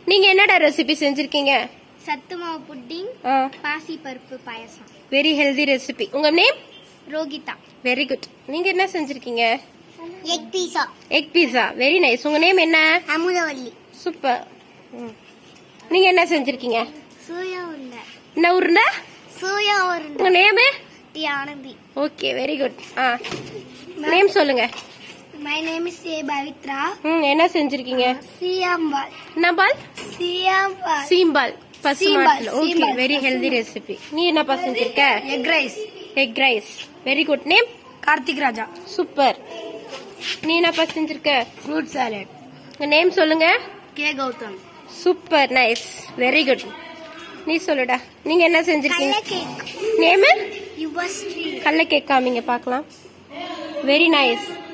நீங்க என்னடா ரெசிபி செஞ்சிருக்கீங்க சத்து மாவு புட்டிங் பாசி பருப்பு பாயசம் வெரி ஹெல்தி ரெசிபி உங்க நேம் ரோகிதா வெரி குட் நீங்க என்ன செஞ்சிருக்கீங்க egg pizza egg pizza very nice உங்க நேம் என்ன அமுதவல்லி சூப்பர் நீங்க என்ன செஞ்சிருக்கீங்க சூயா உருண்டை என்ன உருண்டை சூயா உருண்டை உங்க name D Anandhi okay very good ஆ நேம் சொல்லுங்க my name is A Pavithra ம் என்ன செஞ்சிருக்கீங்க சியாம்பால் என்ன பால் சியாம்பால் சீம்பால் பசுமாட்டுல ஓகே சீம்பால், வெரி ஹெல்தி ரெசிபி நீ என்னப்பா செஞ்சிருக்க egg rice egg rice very good name Karthik Raja super நீ என்னப்பா செஞ்சிருக்க ஃப்ரூட் சாலட் உங்க நேம் சொல்லுங்க K Gautham super nice very good நீ சொல்லுடா நீங்க என்ன செஞ்சிருக்கீங்க கேக் நேமு யுவஸ்ரீ கடல கேக் காமிங்க பார்க்கலாம் வெரி நைஸ்